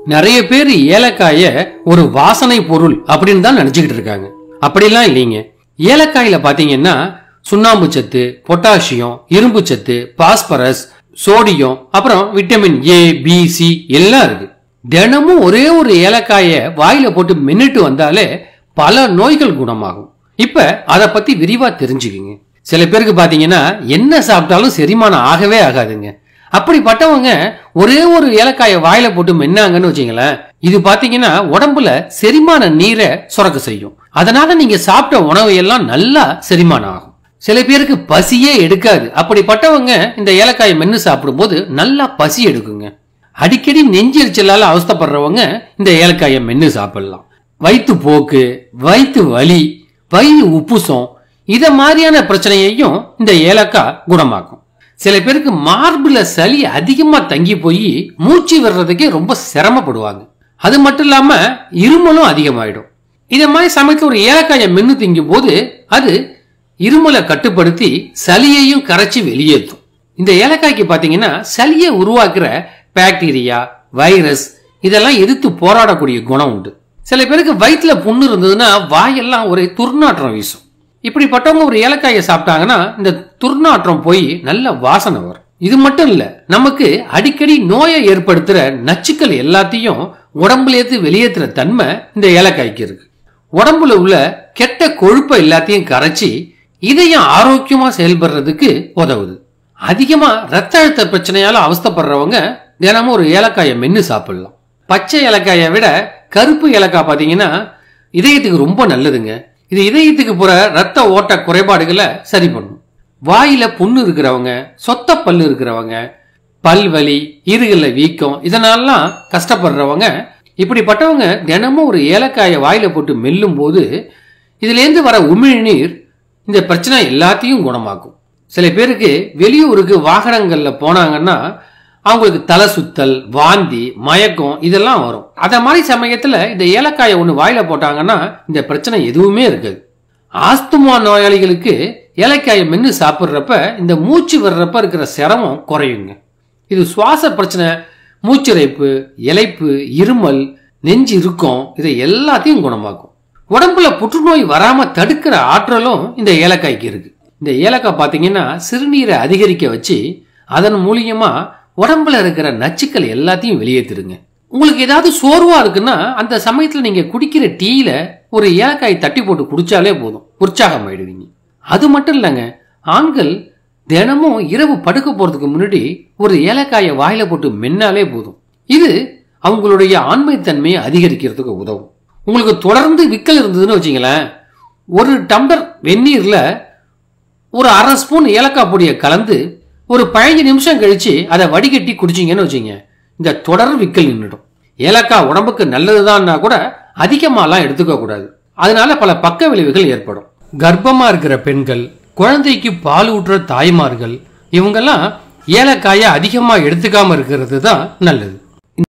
நிறைய பேர் ஏலக்காய ஒரு வாசனை பொருள் அப்படின்னு தான் நினைச்சுக்கிட்டு இருக்காங்க அப்படிலாம் இல்லைங்க ஏலக்காயில பாத்தீங்கன்னா சுண்ணாம்பு சத்து பொட்டாசியம் இரும்பு சத்து பாஸ்பரஸ் சோடியம் அப்புறம் விட்டமின் ஏ பி சி எல்லாம் இருக்கு தினமும் ஒரே ஒரு ஏலக்காய வாயில போட்டு மின்னுட்டு வந்தாலே பல நோய்கள் குணமாகும் இப்ப அதை பத்தி விரிவா தெரிஞ்சுக்குங்க சில பேருக்கு பாத்தீங்கன்னா என்ன சாப்பிட்டாலும் செரிமானம் ஆகவே ஆகாதுங்க அப்படிப்பட்டவங்க ஒரே ஒரு ஏலக்காயை வாயில போட்டு மென்னாங்கன்னு வச்சுங்களேன் இது பாத்தீங்கன்னா உடம்புல செரிமான நீரை சுரக்க செய்யும் அதனால நீங்க சாப்பிட்ட உணவு எல்லாம் நல்லா செரிமானம் ஆகும் சில பேருக்கு பசியே எடுக்காது அப்படிப்பட்டவங்க இந்த ஏலக்காயை மென்னு சாப்பிடும்போது நல்லா பசி எடுக்குங்க அடிக்கடி நெஞ்செரிச்சலால அவஸ்தைப்படுறவங்க இந்த ஏலக்காயை மென்னு சாப்பிடலாம் வயிற்று போக்கு வயிற்று வலி வயிறு உப்புசம் இத மாதிரியான பிரச்சனையையும் இந்த ஏலக்காய் குணமாக்கும் சில பேருக்கு மார்புல சளி அதிகமா தங்கி போய் மூச்சு விடுறதுக்கே ரொம்ப சிரமப்படுவாங்க அது மட்டும் இல்லாம இருமலும் அதிகமாயிடும் இத மாதிரி சமயத்துல ஒரு ஏலக்காயை மென்னு திங்கும் போது அது இருமலை கட்டுப்படுத்தி சளியையும் கரைச்சி வெளியேற்றும் இந்த ஏலக்காய்க்கு பாத்தீங்கன்னா சளியை உருவாக்குற பாக்டீரியா வைரஸ் இதெல்லாம் எதிர்த்து போராடக்கூடிய குணம் உண்டு சில பேருக்கு வயிற்றுல புண்ணு இருந்ததுன்னா வாயெல்லாம் ஒரே துர்நாற்றம் வீசும் இப்படிப்பட்டவங்க ஒரு ஏலக்காயை சாப்பிட்டாங்கன்னா இந்த துர்நாற்றம் போய் நல்ல வாசனை வரும் இது மட்டும் இல்ல நமக்கு அடிக்கடி நோயை ஏற்படுத்துற நச்சுக்கள் எல்லாத்தையும் உடம்புல ஏத்து வெளியேற்றுற தன்மை இந்த ஏலக்காய்க்கு இருக்கு உடம்புல உள்ள கெட்ட கொழுப்பை எல்லாத்தையும் கரைச்சி இதயம் ஆரோக்கியமா செயல்படுறதுக்கு உதவுது அதிகமா ரத்த அழுத்த பிரச்சனையால அவஸ்தைப்படுறவங்க தினமும் ஒரு ஏலக்காயை மென்னு சாப்பிடலாம் பச்சை ஏலக்காயை விட கருப்பு ஏலக்காய் பாத்தீங்கன்னா இதயத்துக்கு ரொம்ப நல்லதுங்க இது இதயத்துக்கு போற ரத்த ஓட்ட குறைபாடுகளை சரி பண்ணும் வாயில புண்ணு இருக்கிறவங்க சொத்த பல்லு இருக்கிறவங்க பல்வலி ஈறுகள்ல வீக்கம் இதனாலலாம் கஷ்டப்படுறவங்க இப்படிப்பட்டவங்க தினமும் ஒரு ஏலக்காயை வாயில போட்டு மெல்லும் போது இதுலேருந்து வர உமிழ்நீர் இந்த பிரச்சனை எல்லாத்தையும் குணமாக்கும் சில பேருக்கு வெளியூருக்கு வாகனங்கள்ல போனாங்கன்னா அவங்களுக்கு தலை சுத்தல் வாந்தி மயக்கம் இதெல்லாம் வரும் அத மாதிரி சமயத்துல இந்த ஏலக்காயை ஒன்று வாயில போட்டாங்கன்னா இந்த பிரச்சனை எதுவுமே இருக்காது ஆஸ்துமா நோயாளிகளுக்கு ஏலக்காயை மென்று சாப்பிட்றப்ப இந்த மூச்சு வர்றப்ப இருக்கிற சிரமம் குறையுங்க இது சுவாச பிரச்சனை மூச்சிறைப்பு இலைப்பு இருமல் நெஞ்சு இறுக்கம் இதை எல்லாத்தையும் குணமாக்கும் உடம்புல புற்றுநோய் வராம தடுக்கிற ஆற்றலும் இந்த ஏலக்காய்க்கு இருக்கு இந்த ஏலக்காய் பார்த்தீங்கன்னா சிறுநீரை அதிகரிக்க வச்சு அதன் மூலியமா உடம்புல இருக்கிற நச்சுக்கள் எல்லாத்தையும் வெளியேற்றிடுங்க உங்களுக்கு ஏதாவது சோர்வா இருக்குன்னா அந்த சமயத்துல நீங்க குடிக்கிற டீயில ஒரு ஏலக்காய் தட்டி போட்டு குடிச்சாலே போதும் உற்சாகம் ஆயிடுவீங்க அது மட்டும் இல்லைங்க ஆண்கள் தினமும் இரவு படுக்க போறதுக்கு முன்னாடி ஒரு ஏலக்காயை வாயில போட்டு மென்னாலே போதும் இது அவங்களுடைய ஆண்மைத்தன்மையை அதிகரிக்கிறதுக்கு உதவும் உங்களுக்கு தொடர்ந்து விக்கல் இருந்ததுன்னு வச்சுங்களேன் ஒரு டம்ளர் வெந்நீர்ல ஒரு அரை ஸ்பூன் ஏலக்காய் பொடியை கலந்து ஒரு பதினஞ்சு நிமிஷம் கழிச்சு அதை வடிகட்டி குடிச்சிங்கன்னு வச்சுங்க இந்த தொடர் விக்கல் நின்றுடும் ஏலக்காய் உடம்புக்கு நல்லதுதான்னா கூட அதிகமாலாம் எடுத்துக்க கூடாது அதனால பல பக்க விளைவுகள் ஏற்படும் கர்ப்பமா இருக்கிற பெண்கள் குழந்தைக்கு பால் ஊட்டுற தாய்மார்கள் இவங்கெல்லாம் ஏலக்காயை அதிகமாக எடுத்துக்காம இருக்கிறது தான் நல்லது